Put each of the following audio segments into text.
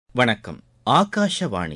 வணக்கம் ஆகாஷவாணி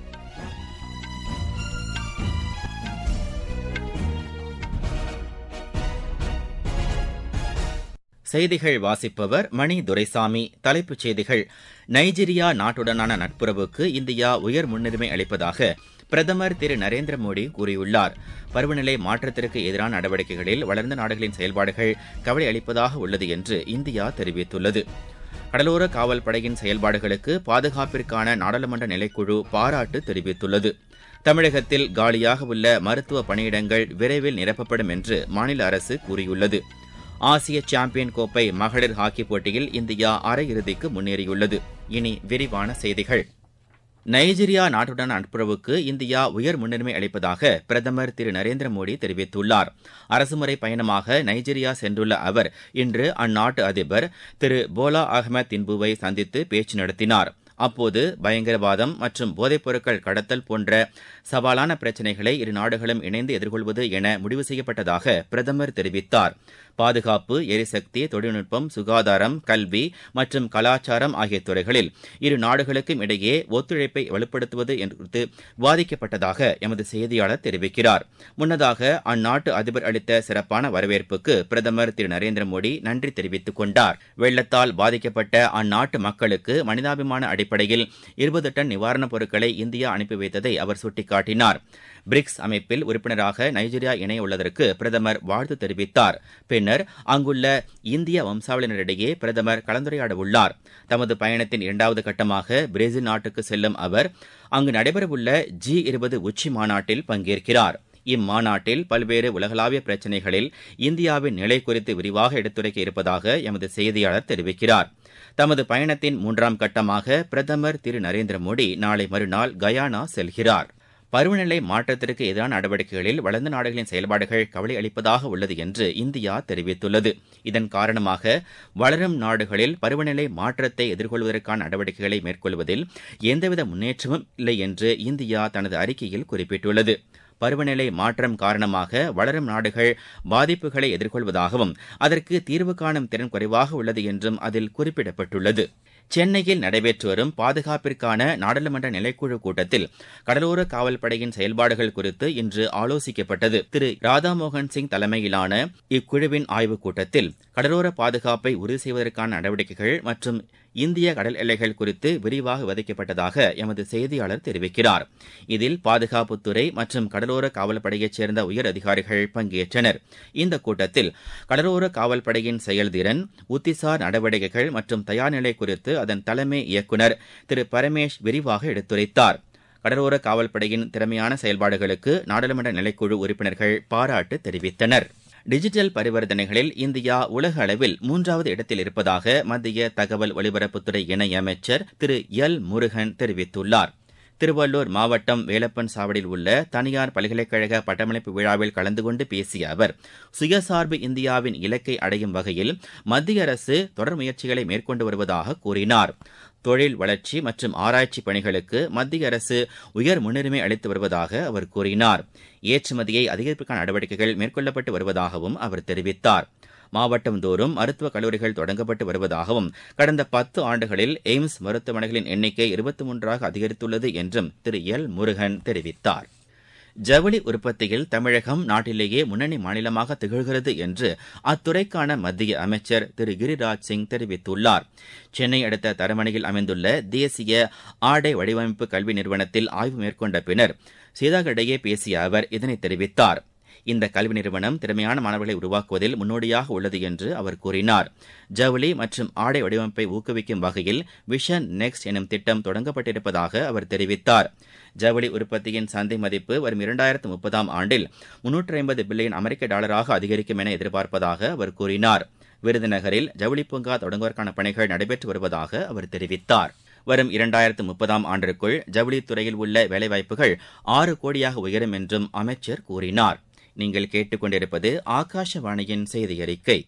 செய்திகள் வாசிப்பவர் மணி துரைசாமி தலைப்புச் செய்திகள் நைஜீரியா நாட்டுடனான நட்புறவுக்கு இந்தியா உயர் முன்னுரிமை அளிப்பதாக பிரதமர் திரு நரேந்திர மோடி கூறியுள்ளார் பருவநிலை மாற்றத்திற்கு எதிரான நடவடிக்கைகளில் வளர்ந்த நாடுகளின் செயல்பாடுகள் கவலை அளிப்பதாக உள்ளது என்று இந்தியா தெரிவித்துள்ளது கடலோர காவல் படையின் செயல்பாடுகளுக்கு பாதுகாப்பிற்கான நாடாளுமன்ற நிலைக்குழு பாராட்டு தெரிவித்துள்ளது தமிழகத்தில் காலியாக உள்ள மருத்துவ பணியிடங்கள் விரைவில் நிரப்பப்படும் என்று மாநில அரசு கூறியுள்ளது ஆசிய சாம்பியன் கோப்பை மகளிர் ஹாக்கி போட்டியில் இந்தியா அரையிறுதிக்கு முன்னேறியுள்ளது இனி விரிவான செய்திகள் நைஜீரியா நாட்டுடன் நட்புறவுக்கு இந்தியா உயர் முன்னுரிமை அளிப்பதாக பிரதமர் திரு நரேந்திர மோடி தெரிவித்துள்ளார் அரசுமுறை பயணமாக நைஜீரியா சென்றுள்ள அவர் இன்று அந்நாட்டு அதிபர் திரு போலா அகமது தின்புவை சந்தித்து பேச்சு நடத்தினார் அப்போது பயங்கரவாதம் மற்றும் போதைப் பொருட்கள் கடத்தல் போன்ற சவாலான பிரச்சினைகளை இரு நாடுகளும் இணைந்து எதிர்கொள்வது என முடிவு செய்யப்பட்டதாக பிரதமர் தெரிவித்தார் பாதுகாப்பு எரிசக்தி தொழில்நுட்பம் சுகாதாரம் கல்வி மற்றும் கலாச்சாரம் ஆகிய துறைகளில் இரு நாடுகளுக்கும் இடையே ஒத்துழைப்பை வலுப்படுத்துவது குறித்து விவாதிக்கப்பட்டதாக எமது செய்தியாளர் தெரிவிக்கிறார் முன்னதாக அந்நாட்டு அதிபர் அளித்த சிறப்பான வரவேற்புக்கு பிரதமர் திரு நரேந்திர மோடி நன்றி தெரிவித்துக் கொண்டார் வெள்ளத்தால் பாதிக்கப்பட்ட அந்நாட்டு மக்களுக்கு மனிதாபிமான அடிப்படையில் இருபது டன் நிவாரணப் பொருட்களை இந்தியா அனுப்பி வைத்ததை அவர் சுட்டிக்காட்டினார் பிரிக்ஸ் அமைப்பில் உறுப்பினராக நைஜீரியா இணைய உள்ளதற்கு பிரதமர் வாழ்த்து தெரிவித்தார் பின்னர் அங்குள்ள இந்திய வம்சாவளியினரிடையே பிரதமர் கலந்துரையாட உள்ளார் தமது பயணத்தின் இரண்டாவது கட்டமாக பிரேசில் நாட்டுக்கு செல்லும் அவர் அங்கு நடைபெறவுள்ள ஜி இருபது உச்சி மாநாட்டில் பங்கேற்கிறார் இம்மாநாட்டில் பல்வேறு உலகளாவிய பிரச்சினைகளில் இந்தியாவின் நிலை குறித்து விரிவாக எடுத்துரைக்க இருப்பதாக எமது செய்தியாளர் தெரிவிக்கிறார் தமது பயணத்தின் மூன்றாம் கட்டமாக பிரதமர் திரு நரேந்திர மோடி நாளை மறுநாள் கயானா செல்கிறார் பருவநிலை மாற்றத்திற்கு எதிரான நடவடிக்கைகளில் வளர்ந்த நாடுகளின் செயல்பாடுகள் கவலை அளிப்பதாக உள்ளது என்று இந்தியா தெரிவித்துள்ளது இதன் காரணமாக வளரும் நாடுகளில் பருவநிலை மாற்றத்தை எதிர்கொள்வதற்கான நடவடிக்கைகளை மேற்கொள்வதில் எந்தவித முன்னேற்றமும் இல்லை என்று இந்தியா தனது அறிக்கையில் குறிப்பிட்டுள்ளது பருவநிலை மாற்றம் காரணமாக வளரும் நாடுகள் பாதிப்புகளை எதிர்கொள்வதாகவும் அதற்கு தீர்வு காணும் திறன் குறைவாக உள்ளது என்றும் அதில் குறிப்பிடப்பட்டுள்ளது சென்னையில் நடைபெற்று வரும் பாதுகாப்பிற்கான நாடாளுமன்ற நிலைக்குழு கூட்டத்தில் கடலோர காவல் படையின் செயல்பாடுகள் குறித்து இன்று ஆலோசிக்கப்பட்டது திரு ராதாமோகன் சிங் தலைமையிலான இக்குழுவின் ஆய்வுக் கூட்டத்தில் கடலோர பாதுகாப்பை உறுதி செய்வதற்கான நடவடிக்கைகள் மற்றும் இந்திய கடல் எல்லைகள் குறித்து விரிவாக விவாதிக்கப்பட்டதாக எமது செய்தியாளர் தெரிவிக்கிறார் இதில் பாதுகாப்புத்துறை மற்றும் கடலோர காவல்படையைச் சேர்ந்த உயர் அதிகாரிகள் பங்கேற்றனர் இந்த கூட்டத்தில் கடலோர காவல்படையின் செயல்திறன் உத்திசார் நடவடிக்கைகள் மற்றும் தயார்நிலை குறித்து அதன் தலைமை இயக்குநர் திரு பரமேஷ் விரிவாக எடுத்துரைத்தார் கடலோர காவல்படையின் திறமையான செயல்பாடுகளுக்கு நாடாளுமன்ற நிலைக்குழு உறுப்பினர்கள் பாராட்டு தெரிவித்தனர் டிஜிட்டல் பரிவர்த்தனைகளில் இந்தியா உலக அளவில் மூன்றாவது இடத்தில் இருப்பதாக மத்திய தகவல் ஒலிபரப்புத்துறை இணையமைச்சர் திரு எல் முருகன் தெரிவித்துள்ளார் திருவள்ளூர் மாவட்டம் வேலப்பன் சாவடியில் உள்ள தனியார் பல்கலைக்கழக பட்டமளிப்பு விழாவில் கலந்து கொண்டு பேசிய அவர் சுயசார்பு இந்தியாவின் இலக்கை அடையும் வகையில் மத்திய அரசு தொடர் முயற்சிகளை மேற்கொண்டு வருவதாக கூறினார் தொழில் வளர்ச்சி மற்றும் ஆராய்ச்சி பணிகளுக்கு மத்திய அரசு உயர் முன்னுரிமை அளித்து வருவதாக அவர் கூறினார் ஏற்றுமதியை அதிகரிப்புக்கான நடவடிக்கைகள் மேற்கொள்ளப்பட்டு வருவதாகவும் அவர் தெரிவித்தார் மாவட்டம் தோறும் மருத்துவக் கல்லூரிகள் தொடங்கப்பட்டு வருவதாகவும் கடந்த பத்து ஆண்டுகளில் எய்ம்ஸ் மருத்துவமனைகளின் எண்ணிக்கை இருபத்தி மூன்றாக அதிகரித்துள்ளது என்றும் திரு எல் முருகன் தெரிவித்தார் ஜவுளி உற்பத்தியில் தமிழகம் நாட்டிலேயே முன்னணி மாநிலமாக திகழ்கிறது என்று அத்துறைக்கான மத்திய அமைச்சர் திரு கிரிராஜ் சிங் தெரிவித்துள்ளார் சென்னை அடுத்த தரமணியில் அமைந்துள்ள தேசிய ஆடை வடிவமைப்பு கல்வி நிறுவனத்தில் ஆய்வு மேற்கொண்ட பின்னர் செய்தியாளர்களிடையே பேசிய அவர் இதனை தெரிவித்தார் இந்த கல்வி நிறுவனம் திறமையான மாணவர்களை உருவாக்குவதில் முன்னோடியாக உள்ளது என்று அவர் கூறினார் ஜவுளி மற்றும் ஆடை வடிவமைப்பை ஊக்குவிக்கும் வகையில் விஷன் நெக்ஸ்ட் எனும் திட்டம் தொடங்கப்பட்டிருப்பதாக அவர் தெரிவித்தார் ஜவுளி உற்பத்தியின் சந்தை மதிப்பு வரும் இரண்டாயிரத்து முப்பதாம் ஆண்டில் முன்னூற்றி ஐம்பது பில்லியன் அமெரிக்க டாலராக அதிகரிக்கும் என எதிர்பார்ப்பதாக அவர் கூறினார் விருதுநகரில் ஜவுளி பூங்கா தொடங்குவதற்கான பணிகள் நடைபெற்று வருவதாக அவர் தெரிவித்தார் வரும் இரண்டாயிரத்து முப்பதாம் ஆண்டிற்குள் ஜவுளித்துறையில் உள்ள வேலைவாய்ப்புகள் ஆறு கோடியாக உயரும் என்றும் அமைச்சர் கூறினார் நீங்கள் கேட்டுக்கொண்டிருப்பது ஆகாஷவாணியின் செய்தி அறிக்கை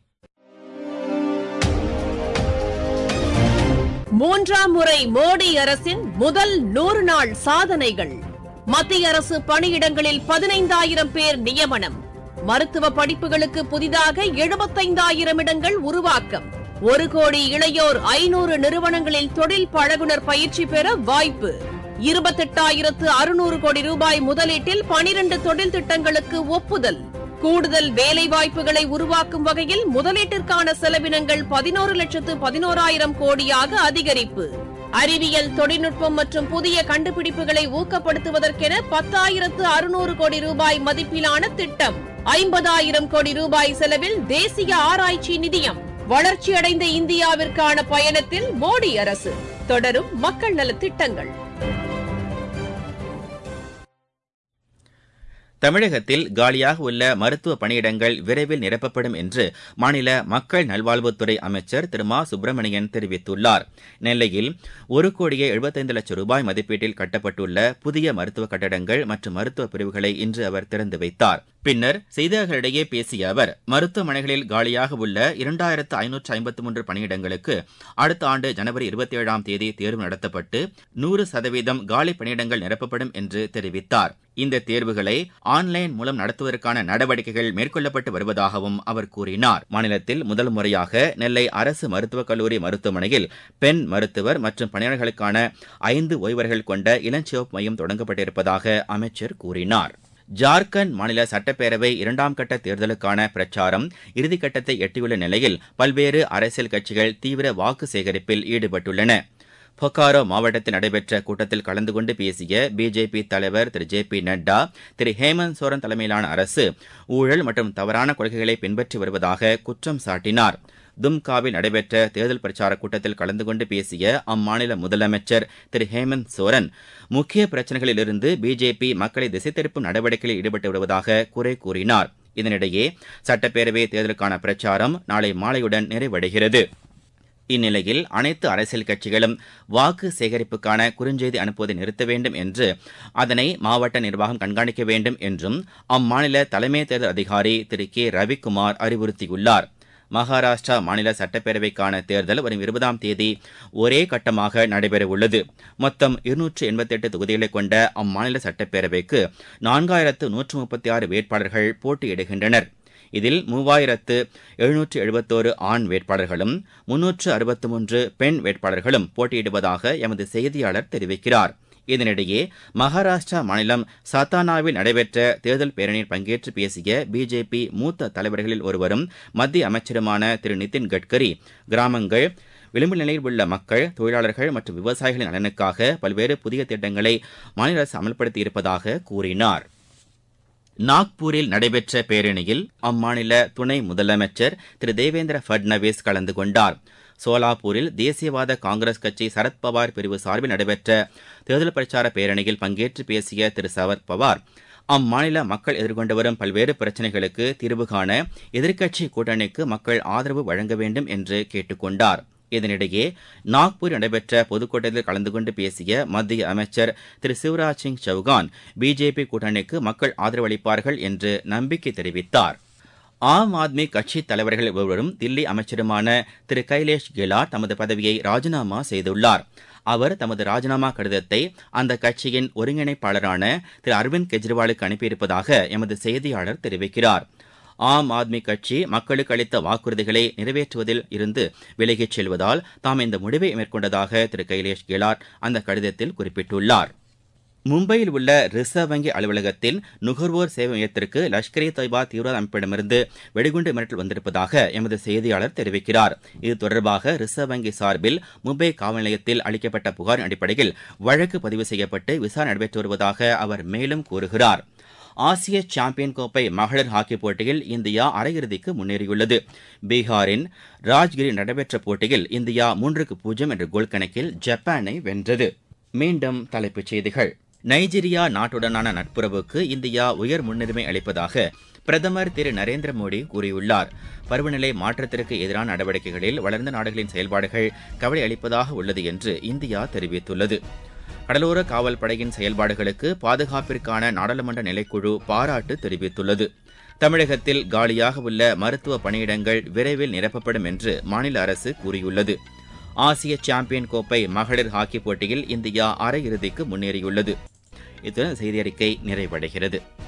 மூன்றாம் முறை மோடி அரசின் முதல் நூறு நாள் சாதனைகள் மத்திய அரசு பணியிடங்களில் பதினைந்தாயிரம் பேர் நியமனம் மருத்துவ படிப்புகளுக்கு புதிதாக எழுபத்தைந்தாயிரம் இடங்கள் உருவாக்கம் ஒரு கோடி இளையோர் ஐநூறு நிறுவனங்களில் தொழில் பழகுனர் பயிற்சி பெற வாய்ப்பு இருபத்தெட்டாயிரத்து அறுநூறு கோடி ரூபாய் முதலீட்டில் பனிரண்டு தொழில் திட்டங்களுக்கு ஒப்புதல் கூடுதல் வேலைவாய்ப்புகளை உருவாக்கும் வகையில் முதலீட்டிற்கான செலவினங்கள் பதினோரு லட்சத்து பதினோராயிரம் கோடியாக அதிகரிப்பு அறிவியல் தொழில்நுட்பம் மற்றும் புதிய கண்டுபிடிப்புகளை ஊக்கப்படுத்துவதற்கென பத்தாயிரத்து அறுநூறு கோடி ரூபாய் மதிப்பிலான திட்டம் ஐம்பதாயிரம் கோடி ரூபாய் செலவில் தேசிய ஆராய்ச்சி நிதியம் வளர்ச்சியடைந்த இந்தியாவிற்கான பயணத்தில் மோடி அரசு தொடரும் மக்கள் நலத் திட்டங்கள் தமிழகத்தில் காலியாக உள்ள மருத்துவ பணியிடங்கள் விரைவில் நிரப்பப்படும் என்று மாநில மக்கள் நல்வாழ்வுத்துறை அமைச்சர் திரு மா சுப்பிரமணியன் தெரிவித்துள்ளார் நெல்லையில் ஒரு கோடியே எழுபத்தைந்து லட்சம் ரூபாய் மதிப்பீட்டில் கட்டப்பட்டுள்ள புதிய மருத்துவ கட்டடங்கள் மற்றும் மருத்துவ பிரிவுகளை இன்று அவர் திறந்து வைத்தார் பின்னர் செய்தியாளர்களிடையே பேசிய அவர் மருத்துவமனைகளில் காலியாக உள்ள இரண்டாயிரத்து ஐநூற்று ஐம்பத்து மூன்று பணியிடங்களுக்கு அடுத்த ஆண்டு ஜனவரி இருபத்தி ஏழாம் தேதி தேர்வு நடத்தப்பட்டு நூறு சதவீதம் காலி பணியிடங்கள் நிரப்பப்படும் என்று தெரிவித்தார் இந்த தேர்வுகளை ஆன்லைன் மூலம் நடத்துவதற்கான நடவடிக்கைகள் மேற்கொள்ளப்பட்டு வருவதாகவும் அவர் கூறினார் மாநிலத்தில் முதல் முறையாக நெல்லை அரசு மருத்துவக் கல்லூரி மருத்துவமனையில் பெண் மருத்துவர் மற்றும் பணியாளர்களுக்கான ஐந்து ஓய்வர்கள் கொண்ட இளஞ்சிவப்பு மையம் தொடங்கப்பட்டிருப்பதாக அமைச்சர் கூறினார் ஜார்க்கண்ட் மாநில சட்டப்பேரவை இரண்டாம் கட்ட தேர்தலுக்கான பிரச்சாரம் இறுதிக்கட்டத்தை எட்டியுள்ள நிலையில் பல்வேறு அரசியல் கட்சிகள் தீவிர வாக்கு சேகரிப்பில் ஈடுபட்டுள்ளன பொக்காரோ மாவட்டத்தில் நடைபெற்ற கூட்டத்தில் கலந்து கொண்டு பேசிய பிஜேபி தலைவர் திரு ஜே பி நட்டா திரு ஹேமந்த் சோரன் தலைமையிலான அரசு ஊழல் மற்றும் தவறான கொள்கைகளை பின்பற்றி வருவதாக குற்றம் சாட்டினார் தும்காவில் நடைபெற்ற தேர்தல் பிரச்சார கூட்டத்தில் கலந்து கொண்டு பேசிய அம்மாநில முதலமைச்சர் திரு ஹேமந்த் சோரன் முக்கிய பிரச்சனைகளிலிருந்து பிஜேபி மக்களை திசை திருப்பும் நடவடிக்கைகளில் ஈடுபட்டு வருவதாக குறை கூறினார் இதனிடையே சட்டப்பேரவை தேர்தலுக்கான பிரச்சாரம் நாளை மாலையுடன் நிறைவடைகிறது இந்நிலையில் அனைத்து அரசியல் கட்சிகளும் வாக்கு சேகரிப்புக்கான குறுஞ்செய்தி அனுப்புவதை நிறுத்த வேண்டும் என்று அதனை மாவட்ட நிர்வாகம் கண்காணிக்க வேண்டும் என்றும் அம்மாநில தலைமை தேர்தல் அதிகாரி திரு கே ரவிக்குமார் அறிவுறுத்தியுள்ளார் மகாராஷ்டிரா மாநில சட்டப்பேரவைக்கான தேர்தல் வரும் இருபதாம் தேதி ஒரே கட்டமாக நடைபெறவுள்ளது மொத்தம் இருநூற்று எண்பத்தெட்டு தொகுதிகளை கொண்ட அம்மாநில சட்டப்பேரவைக்கு நான்காயிரத்து நூற்று முப்பத்தி ஆறு வேட்பாளர்கள் போட்டியிடுகின்றனர் இதில் மூவாயிரத்து எழுநூற்று எழுபத்தோரு ஆண் வேட்பாளர்களும் முன்னூற்று அறுபத்து மூன்று பெண் வேட்பாளர்களும் போட்டியிடுவதாக எமது செய்தியாளர் தெரிவிக்கிறார் இதனிடையே மகாராஷ்டிரா மாநிலம் சத்தானாவில் நடைபெற்ற தேர்தல் பேரணியில் பங்கேற்று பேசிய பிஜேபி மூத்த தலைவர்களில் ஒருவரும் மத்திய அமைச்சருமான திரு நிதின் கட்கரி கிராமங்கள் விளிம்பு நிலையில் உள்ள மக்கள் தொழிலாளர்கள் மற்றும் விவசாயிகளின் நலனுக்காக பல்வேறு புதிய திட்டங்களை மாநில அரசு அமல்படுத்தியிருப்பதாக கூறினார் நாக்பூரில் நடைபெற்ற பேரணியில் அம்மாநில துணை முதலமைச்சர் திரு தேவேந்திர பட்னவிஸ் கலந்து கொண்டார் சோலாப்பூரில் தேசியவாத காங்கிரஸ் கட்சி சரத்பவார் பிரிவு சார்பில் நடைபெற்ற தேர்தல் பிரச்சார பேரணியில் பங்கேற்று பேசிய திரு சரத் பவார் அம்மாநில மக்கள் எதிர்கொண்டு வரும் பல்வேறு பிரச்சினைகளுக்கு தீர்வு காண எதிர்க்கட்சி கூட்டணிக்கு மக்கள் ஆதரவு வழங்க வேண்டும் என்று கேட்டுக்கொண்டார் இதனிடையே நாக்பூரில் நடைபெற்ற பொதுக்கூட்டத்தில் கலந்து கொண்டு பேசிய மத்திய அமைச்சர் திரு சிவராஜ் சிங் சௌகான் பிஜேபி கூட்டணிக்கு மக்கள் ஆதரவளிப்பார்கள் என்று நம்பிக்கை தெரிவித்தார் ஆம் ஆத்மி கட்சி தலைவர்கள் ஒருவரும் தில்லி அமைச்சருமான திரு கைலேஷ் கெலாட் தமது பதவியை ராஜினாமா செய்துள்ளார் அவர் தமது ராஜினாமா கடிதத்தை அந்த கட்சியின் ஒருங்கிணைப்பாளரான திரு அரவிந்த் கெஜ்ரிவாலுக்கு அனுப்பியிருப்பதாக எமது செய்தியாளர் தெரிவிக்கிறார் ஆம் ஆத்மி கட்சி மக்களுக்கு அளித்த வாக்குறுதிகளை நிறைவேற்றுவதில் இருந்து விலகிச் செல்வதால் தாம் இந்த முடிவை மேற்கொண்டதாக திரு கைலேஷ் கெலாட் அந்த கடிதத்தில் குறிப்பிட்டுள்ளார் மும்பையில் உள்ள ரிசர்வ் வங்கி அலுவலகத்தில் நுகர்வோர் சேவை மையத்திற்கு லஷ்கர் இ தொய்பா தீவிரவாத அமைப்பிடமிருந்து வெடிகுண்டு மிரட்டல் வந்திருப்பதாக எமது செய்தியாளர் தெரிவிக்கிறார் இது தொடர்பாக ரிசர்வ் வங்கி சார்பில் மும்பை காவல் நிலையத்தில் அளிக்கப்பட்ட புகாரின் அடிப்படையில் வழக்கு பதிவு செய்யப்பட்டு விசாரணை நடைபெற்று வருவதாக அவர் மேலும் கூறுகிறார் ஆசிய சாம்பியன் கோப்பை மகளிர் ஹாக்கி போட்டியில் இந்தியா அரையிறுதிக்கு முன்னேறியுள்ளது பீகாரின் ராஜ்கிரில் நடைபெற்ற போட்டியில் இந்தியா மூன்றுக்கு பூஜ்ஜியம் என்ற கோல் கணக்கில் ஜப்பானை வென்றது மீண்டும் தலைப்புச் செய்திகள் நைஜீரியா நாட்டுடனான நட்புறவுக்கு இந்தியா உயர் முன்னுரிமை அளிப்பதாக பிரதமர் திரு நரேந்திர மோடி கூறியுள்ளார் பருவநிலை மாற்றத்திற்கு எதிரான நடவடிக்கைகளில் வளர்ந்த நாடுகளின் செயல்பாடுகள் கவலை அளிப்பதாக உள்ளது என்று இந்தியா தெரிவித்துள்ளது கடலோர காவல் படையின் செயல்பாடுகளுக்கு பாதுகாப்பிற்கான நாடாளுமன்ற நிலைக்குழு பாராட்டு தெரிவித்துள்ளது தமிழகத்தில் காலியாக உள்ள மருத்துவ பணியிடங்கள் விரைவில் நிரப்பப்படும் என்று மாநில அரசு கூறியுள்ளது ஆசிய சாம்பியன் கோப்பை மகளிர் ஹாக்கி போட்டியில் இந்தியா அரையிறுதிக்கு முன்னேறியுள்ளது இத்துடன் செய்தி அறிக்கை நிறைவடைகிறது